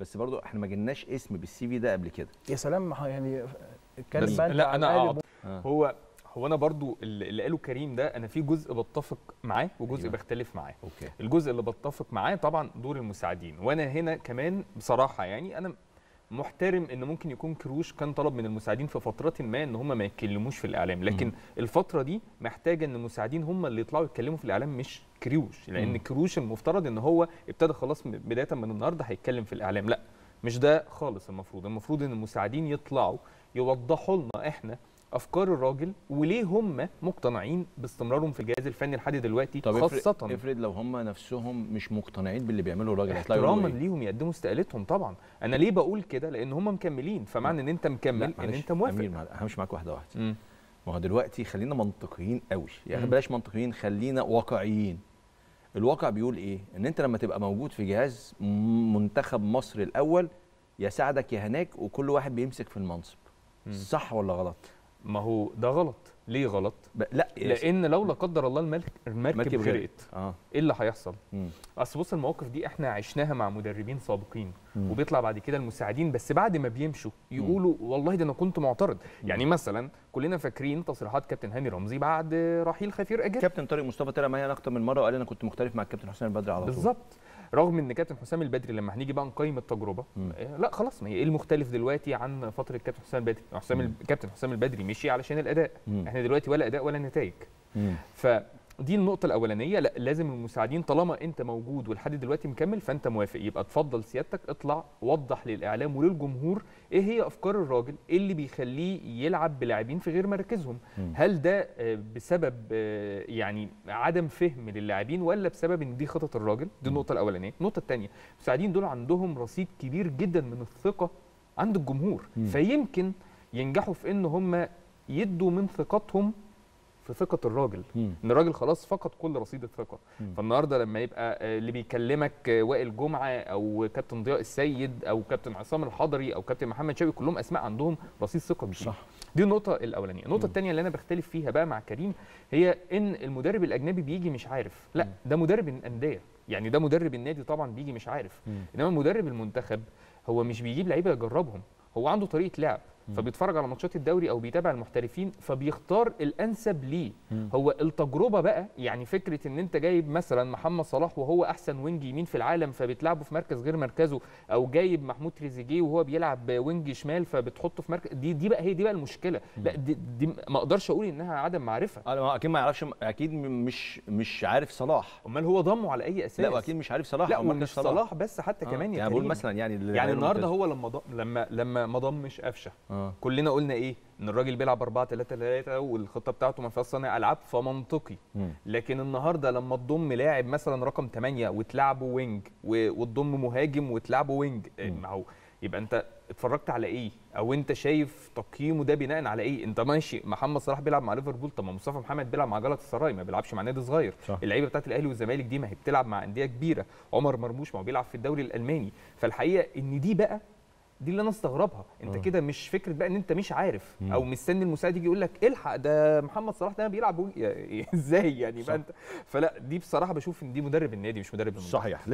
بس برضو احنا ما جالناش اسم بالسي في ده قبل كده يا سلام ما هو يعني اتكلم بس- بقى انت لا عن انا قالب أعط- آه. هو هو انا برضو اللي اللي قاله كريم ده انا في جزء بتفق معاه وجزء أيوة. بختلف معاه اوكي الجزء اللي بتفق معاه طبعا دور المساعدين وانا هنا كمان بصراحه يعني انا محترم ان ممكن يكون كروش كان طلب من المساعدين في فتره ما ان هم ما يتكلموش في الاعلام لكن مم. الفتره دي محتاجه ان المساعدين هم اللي يطلعوا يتكلموا في الاعلام مش كروش لان مم. كروش المفترض ان هو ابتدى خلاص م- بدايه من النهارده هيتكلم في الاعلام لا مش ده خالص المفروض المفروض ان المساعدين يطلعوا يوضحوا لنا احنا افكار الراجل وليه هم مقتنعين باستمرارهم في الجهاز الفني لحد دلوقتي طب خاصه افرض, افرض لو هم نفسهم مش مقتنعين باللي بيعمله الراجل هيطلعوا يقولوا احتراما إيه؟ ليهم يقدموا استقالتهم طبعا انا ليه بقول كده لان هم مكملين فمعنى ان انت مكمل لا ان معلش، انت موافق امير مع- همشي معاك واحده واحده مم. ما هو دلوقتي خلينا منطقيين قوي يعني مم. بلاش منطقيين خلينا واقعيين الواقع بيقول ايه ان انت لما تبقى موجود في جهاز م- منتخب مصر الاول يساعدك يا هناك وكل واحد بيمسك في المنصب مم. صح ولا غلط ما هو ده غلط ليه غلط ب... لا يا لان لو لا قدر الله الملك المركب مركب غرقت. غرقت اه ايه اللي هيحصل مم. اصل بص المواقف دي احنا عشناها مع مدربين سابقين مم. وبيطلع بعد كده المساعدين بس بعد ما بيمشوا يقولوا والله ده انا كنت معترض يعني مثلا كلنا فاكرين تصريحات كابتن هاني رمزي بعد رحيل خفير اجل كابتن طارق مصطفى طلع معايا اكتر من مره وقال انا كنت مختلف مع الكابتن حسين البدري على طول بالظبط رغم ان كابتن حسام البدري لما هنيجي بقى نقيم التجربه مم. آه، لا خلاص ما هي ايه المختلف دلوقتي عن فتره كابتن حسام البدري حسام مم. ال- كابتن حسام البدري مشي علشان الاداء مم. احنا دلوقتي ولا اداء ولا نتائج مم. فدي النقطة الأولانية لا لازم المساعدين طالما أنت موجود ولحد دلوقتي مكمل فأنت موافق يبقى تفضل سيادتك اطلع وضح للإعلام وللجمهور إيه هي أفكار الراجل إيه اللي بيخليه يلعب بلاعبين في غير مراكزهم مم. هل ده آه، بسبب آه، يعني عدم فهم للاعبين ولا بسبب ان دي خطط الراجل دي النقطه الاولانيه النقطه الثانيه المساعدين دول عندهم رصيد كبير جدا من الثقه عند الجمهور مم. فيمكن ينجحوا في ان هم يدوا من ثقتهم في ثقه الراجل مم. ان الراجل خلاص فقد كل رصيد الثقه مم. فالنهارده لما يبقى آه، اللي بيكلمك آه، وائل جمعه او كابتن ضياء السيد او كابتن عصام الحضري او كابتن محمد شوقي كلهم اسماء عندهم رصيد ثقه كبير صح دي النقطة الأولانية، النقطة مم. الثانية اللي أنا بختلف فيها بقى مع كريم هي إن المدرب الأجنبي بيجي مش عارف، لا مم. ده مدرب الأندية، يعني ده مدرب النادي طبعا بيجي مش عارف، مم. إنما مدرب المنتخب هو مش بيجيب لعيبة يجربهم، هو عنده طريقة لعب، مم. فبيتفرج على ماتشات الدوري أو بيتابع المحترفين فبيختار الأنسب ليه، مم. هو التجربة بقى يعني فكرة إن أنت جايب مثلا محمد صلاح وهو أحسن وينج يمين في العالم فبتلعبه في مركز غير مركزه أو جايب محمود تريزيجيه وهو بيلعب وينج شمال فبتحطه في مركز دي دي بقى هي دي بقى المشكلة لا دي, دي ما اقدرش اقول انها عدم معرفه آه، ما اكيد ما يعرفش اكيد م- مش مش عارف صلاح امال هو ضمه على اي اساس لا واكيد مش عارف صلاح لا أو مركز ومش صلاح بس حتى آه. كمان يا يعني بقول كريم. مثلا يعني اللي يعني غير النهارده ممتاز. هو لما ضم لما لما ما ضمش قفشه اه كلنا قلنا ايه ان الراجل بيلعب 4 3 3 والخطه بتاعته ما فيهاش صانع العاب فمنطقي مم. لكن النهارده لما تضم لاعب مثلا رقم 8 وتلعبه وينج و- وتضم مهاجم وتلعبه وينج إيه، مم. ما هو يبقى انت اتفرجت على ايه او انت شايف تقييمه ده بناء على ايه انت ماشي محمد صلاح بيلعب مع ليفربول طب ما مصطفى محمد بيلعب مع جلطة السراي ما بيلعبش مع نادي صغير صح. اللعيبه بتاعت الاهلي والزمالك دي ما هي بتلعب مع انديه كبيره عمر مرموش ما هو بيلعب في الدوري الالماني فالحقيقه ان دي بقى دي اللي انا استغربها انت آه. كده مش فكره بقى ان انت مش عارف مم. او مستني المساعد يجي يقول لك الحق ده محمد صلاح ده بيلعب وي- ازاي يعني صح. بقى انت فلا دي بصراحه بشوف ان دي مدرب النادي مش مدرب المنتخب صحيح